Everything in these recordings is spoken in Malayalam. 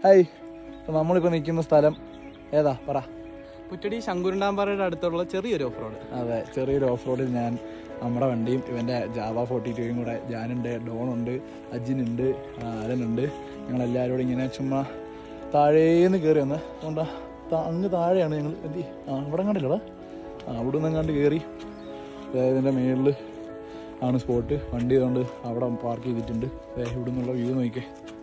ഹായ് അപ്പോൾ നമ്മളിപ്പോൾ നിൽക്കുന്ന സ്ഥലം ഏതാ പറ പുറ്റടി ശങ്കുരുണ്ടാമ്പാറയുടെ അടുത്തുള്ള ചെറിയൊരു ഓഫ് റോഡ് അതെ ചെറിയൊരു ഓഫ് റോഡിൽ ഞാൻ നമ്മുടെ വണ്ടിയും ഇവൻ്റെ ജാവ ഫോർട്ടി ടുയും കൂടെ ജാനുണ്ട് ഡോണുണ്ട് അജിനുണ്ട് അലനുണ്ട് ഞങ്ങളെല്ലാവരും കൂടി ഇങ്ങനെ ചുമ്മാ താഴേന്ന് കയറി വന്ന് അതുകൊണ്ടാ താ- അങ്ങ് താഴെയാണ് ഞങ്ങൾ എന്തി ആ ഇവിടെ കണ്ടില്ലടാ ആ അവിടെ നിന്ന് കണ്ട് കയറി ഇതിൻ്റെ മേളിൽ ആണ് സ്പോട്ട് വണ്ടി അതുകൊണ്ട് അവിടെ പാർക്ക് ചെയ്തിട്ടുണ്ട് ദേ ഇവിടെ നിന്നുള്ള വ്യൂ നോക്കിക്കേ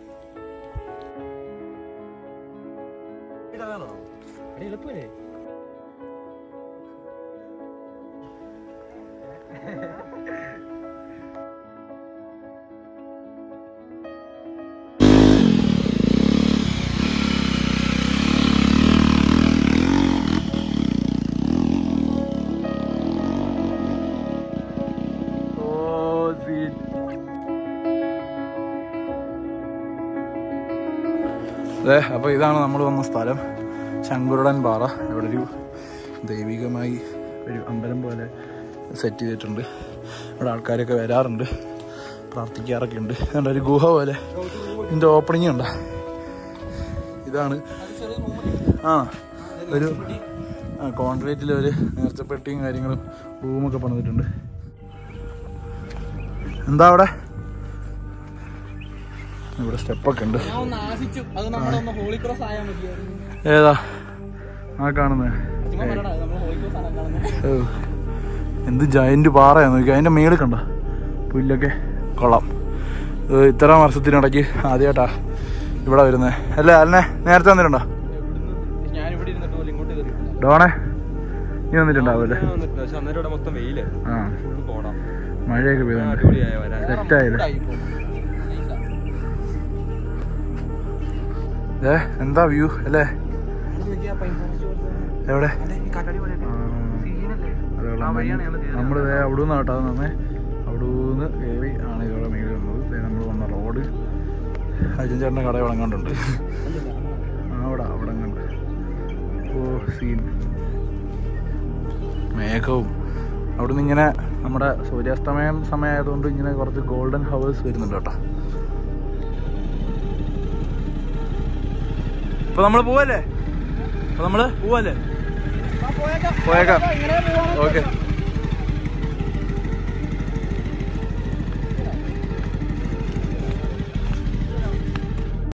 അതെ അപ്പോൾ ഇതാണ് നമ്മൾ വന്ന സ്ഥലം ശങ്കുരുടൻ പാറ ഇവിടെ ഒരു ദൈവികമായി ഒരു അമ്പലം പോലെ സെറ്റ് ചെയ്തിട്ടുണ്ട് ഇവിടെ ആൾക്കാരൊക്കെ വരാറുണ്ട് പ്രാർത്ഥിക്കാറൊക്കെ ഉണ്ട് അതുകൊണ്ട് ഒരു ഗുഹ പോലെ ഇതിൻ്റെ ഓപ്പണിംഗ് ഉണ്ട് ഇതാണ് ആ ഒരു കോൺക്രീറ്റിൽ ഒരു നേർച്ചപ്പെട്ടിയും കാര്യങ്ങളും റൂമൊക്കെ പണിതിട്ടുണ്ട് എന്താ അവിടെ ഇവിടെ സ്റ്റെപ്പൊക്കെ ഉണ്ട് ഞാൻ ഒന്ന് ആശിച്ചു അത് നമ്മുടെ ഒന്ന് ഹോളി ക്രോസ് ആയാൽ മതിയായിരുന്നു ഏതാ ആ കാണുന്നത് ചുമ്മാ പറയടാ നമ്മൾ ഹോളി ക്രോസ് ആണ് കാണുന്നത് ഓ എന്ത് ജയന്റ് പാറയാ നോക്കി അതിന്റെ മേളിൽ കണ്ട പുല്ലൊക്കെ കൊള്ളാം ഇത് ഇത്ര വർഷത്തിനിടയ്ക്ക് ആദ്യമായിട്ടാ ഇവിടെ വരുന്നത് അല്ലേ അല്ലേ നേരത്തെ വന്നിട്ടുണ്ടോ ഞാൻ ഇവിടെ ഇരുന്നിട്ട് പോലും ഇങ്ങോട്ട് കയറിയിട്ടില്ല ഡോണേ നീ വന്നിട്ടുണ്ടാവുമല്ലേ പക്ഷെ അന്നേരം ഇവിടെ മൊത്തം വെയില് ആ ഫുള്ള് കോടാം മഴയൊക്കെ പെയ്യുന്നുണ്ട് അടിപൊളിയായ വരാൻ സെറ്റായില്ലേ ഏ എന്താ വ്യൂ അല്ലേ എവിടെ നമ്മൾ അവിടെ നിന്ന് കേട്ടോ നമ്മെ അവിടെ നിന്ന് കയറി ആണ് ഇവിടെ മേളിൽ വന്നത് നമ്മൾ വന്ന റോഡ് അജിൻ ചേട്ടൻ്റെ കട ഇവിടെ കണ്ടുണ്ട് അവിടെ അവിടെ കണ്ട് ഓ സീൻ മേഘവും അവിടുന്ന് ഇങ്ങനെ നമ്മുടെ സൂര്യാസ്തമയം സമയമായതുകൊണ്ട് ഇങ്ങനെ കുറച്ച് ഗോൾഡൻ ഹവേഴ്സ് വരുന്നുണ്ട് കേട്ടോ ഇപ്പൊ നമ്മള് പോവല്ലേ ഇപ്പൊ നമ്മള് പോവല്ലേ പോയേക്കാം ഓക്കെ